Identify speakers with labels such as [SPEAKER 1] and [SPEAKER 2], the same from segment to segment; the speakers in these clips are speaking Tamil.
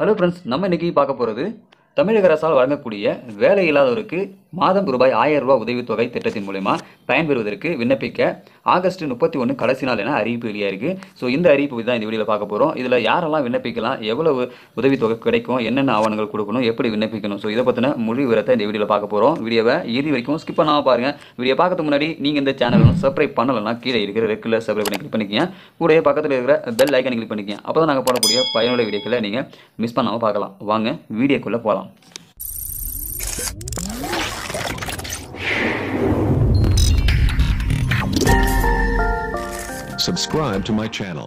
[SPEAKER 1] ஹலோ ஃப்ரெண்ட்ஸ் நம்ம இன்னைக்கு பார்க்க போகிறது தமிழக அரசால் வழங்கக்கூடிய வேலை இல்லாதவருக்கு மாதம் ரூபாய் ஆயிரம் ரூபாய் உதவித்தொகை திட்டத்தின் மூலமா பயன்பெறுவதற்கு விண்ணப்பிக்க ஆகஸ்ட் முப்பத்தி ஒன்று கடைசி நாள் என அறிவிப்பு வெளியாயிருக்கு ஸோ இந்த அறிவிப்பு தான் இந்த வீடியோவில் பார்க்க போகிறோம் இதில் யாரெல்லாம் விண்ணப்பிக்கலாம் எவ்வளவு உதவித்தொகை கிடைக்கும் என்னென்ன ஆவணங்கள் கொடுக்கணும் எப்படி விண்ணப்பிக்கணும் ஸோ இதை பற்றின முழு விவரத்தை இந்த வீடியோவில் பார்க்க போகிறோம் வீடியோவை இறுதி வரைக்கும் ஸ்கிப் பண்ணாமல் பாருங்கள் வீடியோ பார்க்கறதுக்கு முன்னாடி நீங்கள் இந்த சேனலும் சப்ஸ்கிரைப் பண்ணலைன்னா கீழே இருக்கிற ரெகுலர் சப்ஸ்கிரைப் பண்ணி கிளிக் பண்ணிக்கங்க கூடவே பக்கத்தில் இருக்கிற பெல் ஐக்கன் கிளிக் பண்ணிக்கங்க அப்போ தான் நாங்கள் போடக்கூடிய பயனுள்ள வீடியோக்களை நீங்கள் மிஸ் பண்ணாமல் பார்க்கலாம் வாங்க வீடியோக்குள்ளே போகலாம்
[SPEAKER 2] Subscribe to my channel.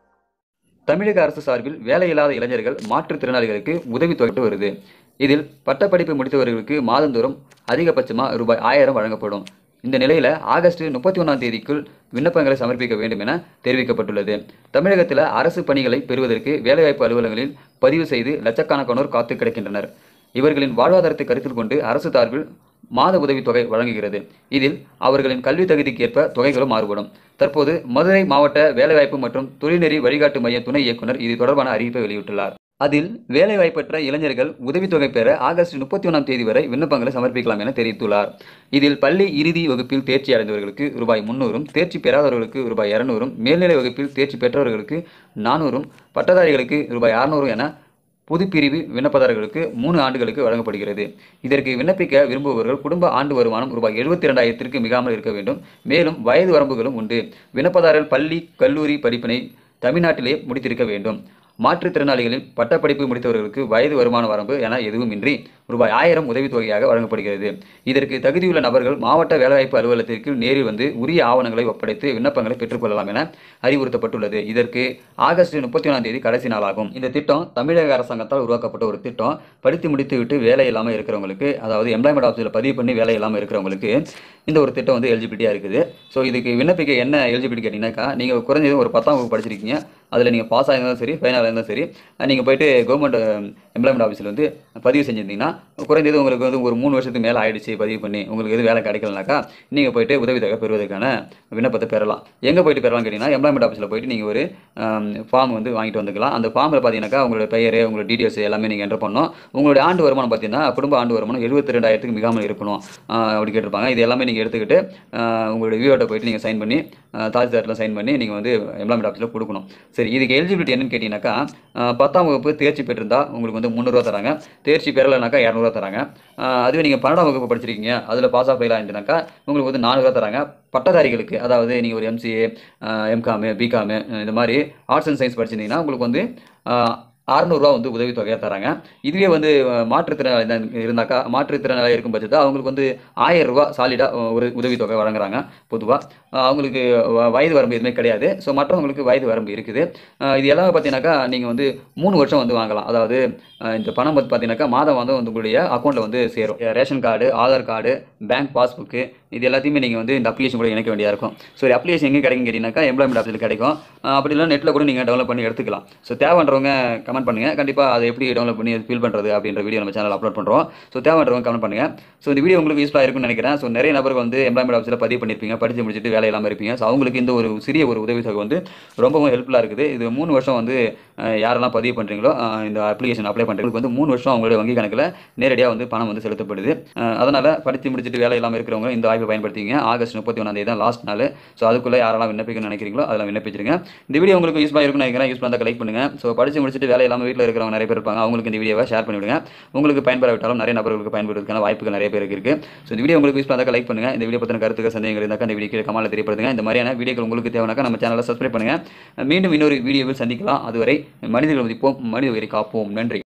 [SPEAKER 1] தமிழக அரசு சார்பில் வேலையில்லாத இளைஞர்கள் மாற்றுத்திறனாளிகளுக்கு உதவித்தொகை வருது இதில் பட்டப்படிப்பு முடித்தவர்களுக்கு மாதந்தோறும் அதிகபட்சமாக ரூபாய் ஆயிரம் வழங்கப்படும் இந்த நிலையில் ஆகஸ்ட் முப்பத்தி ஒன்றாம் தேதிக்குள் விண்ணப்பங்களை சமர்ப்பிக்க வேண்டும் என தெரிவிக்கப்பட்டுள்ளது தமிழகத்தில் அரசு பணிகளை பெறுவதற்கு வேலைவாய்ப்பு அலுவலகங்களில் பதிவு செய்து லட்சக்கணக்கானோர் காத்து கிடக்கின்றனர் இவர்களின் வாழ்வாதாரத்தை கருத்தில் கொண்டு அரசு சார்பில் மாத உதவித்தொகை வழங்குகிறது இதில் அவர்களின் கல்வி தகுதிக்கு ஏற்ப தொகைகளும் மாறுபடும் தற்போது மதுரை மாவட்ட வேலைவாய்ப்பு மற்றும் தொழில்நெறி வழிகாட்டு மைய துணை இயக்குனர் இது தொடர்பான அறிவிப்பை வெளியிட்டுள்ளார் அதில் வேலைவாய்ப்பற்ற இளைஞர்கள் உதவித்தொகை பெற ஆகஸ்ட் முப்பத்தி ஒன்றாம் தேதி வரை விண்ணப்பங்களை சமர்ப்பிக்கலாம் என தெரிவித்துள்ளார் இதில் பள்ளி இறுதி வகுப்பில் தேர்ச்சி அடைந்தவர்களுக்கு ரூபாய் முன்னூறும் தேர்ச்சி பெறாதவர்களுக்கு ரூபாய் இருநூறும் மேல்நிலை வகுப்பில் தேர்ச்சி பெற்றவர்களுக்கு நானூறும் பட்டதாரிகளுக்கு ரூபாய் அறுநூறு என பொதுப்பிரிவு விண்ணப்பதாரர்களுக்கு மூணு ஆண்டுகளுக்கு வழங்கப்படுகிறது இதற்கு விண்ணப்பிக்க விரும்புபவர்கள் குடும்ப ஆண்டு வருமானம் ரூபாய் எழுபத்தி ரெண்டாயிரத்திற்கு மிகாமல் இருக்க வேண்டும் மேலும் வயது வரம்புகளும் உண்டு விண்ணப்பதாரர் பள்ளி கல்லூரி படிப்பினை தமிழ்நாட்டிலே முடித்திருக்க வேண்டும் மாற்றுத்திறனாளிகளில் பட்டப்படிப்பு முடித்தவர்களுக்கு வயது வருமான வரம்பு என எதுவும் இன்றி ரூபாய் ஆயிரம் உதவித்தொகையாக வழங்கப்படுகிறது இதற்கு தகுதியுள்ள நபர்கள் மாவட்ட வேலைவாய்ப்பு அலுவலகத்திற்கு நேரில் வந்து உரிய ஆவணங்களை ஒப்படைத்து விண்ணப்பங்களை பெற்றுக்கொள்ளலாம் என அறிவுறுத்தப்பட்டுள்ளது இதற்கு ஆகஸ்ட் முப்பத்தி ஒன்றாம் தேதி கடைசி நாளாகும் இந்த திட்டம் தமிழக அரசாங்கத்தால் உருவாக்கப்பட்ட ஒரு திட்டம் படித்து முடித்து விட்டு வேலை இல்லாமல் இருக்கிறவங்களுக்கு அதாவது எம்ப்ளாய்மெண்ட் ஆஃபீஸில் பதிவு பண்ணி வேலை இல்லாமல் இருக்கிறவங்களுக்கு இந்த ஒரு திட்டம் வந்து எலிஜிபிலிட்டியாக இருக்குது ஸோ இதுக்கு விண்ணப்பிக்க என்ன எலிஜிபிலிட்டி கேட்டிங்கனாக்கா நீங்கள் குறைஞ்சது ஒரு பத்தாம் வகுப்பு படிச்சிருக்கீங்க அதில் நீங்கள் பாஸ் ஆகிருந்தாலும் சரி ஃபைனல் இருந்தாலும் சரி நீங்கள் போயிட்டு கவர்மெண்ட் எம்ப்ளாய்மெண்ட் ஆஃபீஸில் வந்து பதிவு செஞ்சிருந்தீங்கன்னா குறைந்தது உங்களுக்கு வந்து ஒரு மூணு வருஷத்துக்கு மேலே ஆயிடுச்சு பதிவு பண்ணி உங்களுக்கு எது வேலை கிடைக்கலனாக்கா நீங்கள் போயிட்டு உதவித்தொகை பெறுவதற்கான விண்ணப்பத்தை பெறலாம் எங்கே போயிட்டு பெறலாம் கேட்டிங்கன்னா எம்ப்ளாய்மெண்ட் ஆஃபீஸில் போயிட்டு நீங்கள் ஒரு ஃபார்ம் வந்து வாங்கிட்டு வந்துக்கலாம் அந்த ஃபார்மில் பார்த்தீங்கன்னாக்கா உங்களோட பெயர் உங்களோட டீட்டெயில்ஸ் எல்லாமே நீங்கள் என்டர் பண்ணணும் உங்களுடைய ஆண்டு வருமானம் பார்த்தீங்கன்னா குடும்ப ஆண்டு வருமானம் எழுபத்தி ரெண்டாயிரத்துக்கு மிகாமல் இருக்கணும் ஆஹ் அப்படி கேட்டிருப்பாங்க இது எல்லாமே நீங்கள் எடுத்துக்கிட்டு ஆஹ் உங்களுடைய விஓட்ட போயிட்டு நீங்கள் சைன் பண்ணி தாசில்தாரில் சைன் பண்ணி நீங்கள் வந்து எம்ப்ளாய்மெண்ட் ஆஃபீஸில் கொடுக்கணும் சரி இதுக்கு எலிஜிபிலிட்டி என்னன்னு கேட்டிங்கனாக்கா ஆஹ் பத்தாம் வகுப்பு தேர்ச்சி பெற்றிருந்தா உங்களுக்கு வந்து முந்நூறுரூவா தராங்க தேர்ச்சி பெறலைனாக்கா இரநூறுவா தராங்க ஆஹ் அதுவே நீங்கள் பன்னெண்டாம் வகுப்பு படிச்சிருக்கீங்க அதில் பாஸ் ஆஃப் ஃபெயில் ஆகிட்டுனாக்கா உங்களுக்கு வந்து நானூறுரூவா தராங்க பட்டதாரிகளுக்கு அதாவது நீங்கள் ஒரு எம்சிஏ எம்காமு பிகாமு இந்த மாதிரி ஆர்ட்ஸ் அண்ட் சயின்ஸ் படிச்சிருந்தீங்கன்னா உங்களுக்கு வந்து அறநூறுவா வந்து உதவித்தொகையாக தராங்க இதுவே வந்து அஹ், மாற்றுத்திறனாளி தான் இருந்தாக்கா மாற்றுத்திறனாளி இருக்கும் பட்சத்தில் அவங்களுக்கு வந்து ஆயிரம் ரூபா சாலிடாக ஒரு உதவித்தொகை வழங்குறாங்க பொதுவாக அவங்களுக்கு வ- வயது வரம்பு எதுவுமே கிடையாது ஸோ மற்றவங்களுக்கு வயது வரம்பு இருக்குது அஹ், இது எல்லாமே பார்த்தீங்கன்னாக்கா நீங்கள் வந்து மூணு வருஷம் வந்து வாங்கலாம் அதாவது அஹ், இந்த பணம் வந்து பார்த்தீங்கன்னாக்கா மாதம் வந்து வந்து உங்களுடைய அக்கௌண்ட்டில் வந்து சேரும் ration card Aadhaar card bank passbook இது எல்லாத்தையுமே நீங்கள் வந்து இந்த அப்ளிகேஷன் கூட இணைக்க வேண்டியதாக இருக்கும் ஸோ அப்ளிகேஷன் எங்கே கிடைக்கும் கேட்டிங்கனாக்கா எம்ப்ளாய்மெண்ட் ஆஃபீஸில் கிடைக்கும் அஹ், அப்படி இல்லை நெட்டில் கூட நீங்கள் டெவலப் பண்ணி எடுத்துக்கலாம் ஸோ தேவைன்றவங்க கமெண்ட் பண்ணுங்கள் கண்டிப்பாக அதை எப்படி டெவலப் பண்ணி ஃபில் பண்ணுறது அப்படின்ற வீடியோ நம்ம சேனல் அப்லோட் பண்ணுறோம் ஸோ தேவைன்றவங்க கமெண்ட் பண்ணுங்கள் ஸோ இந்த வீடியோ உங்களுக்கு யூஸ்ஃபுல்லாக இருக்கும்னு நினைக்கிறேன் ஸோ நிறைய நபர்கள் வந்து எம்ப்ளாய்மெண்ட் ஆஃபீஸில் பதிவு பண்ணியிருப்பீங்க படித்து முடிச்சுட்டு வேலை இல்லாமல் இருப்பீங்க ஸோ அவங்களுக்கு இந்த ஒரு சிறிய ஒரு உதவித்தொகை வந்து ரொம்பவும் ஹெல்ப்ஃபுல்லாக இருக்குது இது மூணு வருஷம் வந்து அஹ், யாரெல்லாம் பதிவு பண்ணுறீங்களோ அஹ், இந்த அப்ளிகேஷன் அப்ளை பண்ணுறதுக்கு வந்து மூணு வருஷம் அவங்களுடைய வங்கி கணக்கில் நேரடியாக வந்து பணம் வந்து செலுத்தப்படுது அஹ், அதனால் படித்து முடிச்சுட்டு வேலை இல்லாமல் இருக்கிறவங்க இந்த வாய்ப்பை பயன்படுத்திங்க ஆகஸ்ட் முப்பத்தி ஒன்றாம் தேதி தான் லாஸ்ட் நாள் ஸோ அதுக்குள்ளே யாரெல்லாம் விண்ணப்பிக்கணும்னு நினைக்கிறீங்களோ அதெல்லாம் விண்ணப்பிச்சிருங்க இந்த வீடியோ உங்களுக்கு யூஸ்ஃபுல்லாக இருக்கும்னு நினைக்கிறேன் யூஸ் பண்ணால் லைக் பண்ணுங்கள் ஸோ படித்து முடிச்சுட்டு வேலை இல்லாமல் வீட்டில் இருக்கிறவங்க நிறைய பேர் இருப்பாங்க அவங்களுக்கு இந்த வீடியோவை ஷேர் பண்ணிவிடுங்க உங்களுக்கு பயன்பெறாவிட்டாலும் நிறைய நபர்களுக்கு பயன்படுறதுக்கான வாய்ப்புகள் நிறைய பேருக்கு இருக்குது ஸோ இந்த வீடியோ உங்களுக்கு யூஸ் பண்ணாக்க லைக் பண்ணுங்கள் இந்த வீடியோ பற்றின கருத்துக்கள் சந்தேகங்கள் இருந்தால் இந்த வீடியோ கமாலில் தெரியப்படுத்துங்க இந்த மாதிரியான வீடியோக்கள் உங்களுக்கு தேவைனாக்கா நம்ம சேனலை சப்ஸ்கிரைப் பண்ணுங்கள் மீண்டும் இன்னொரு வீடியோவில் சந்திக்கலாம் அதுவரை மனிதர்கள் மதிப்போம் மனித உயிரை காப்போம் நன்றி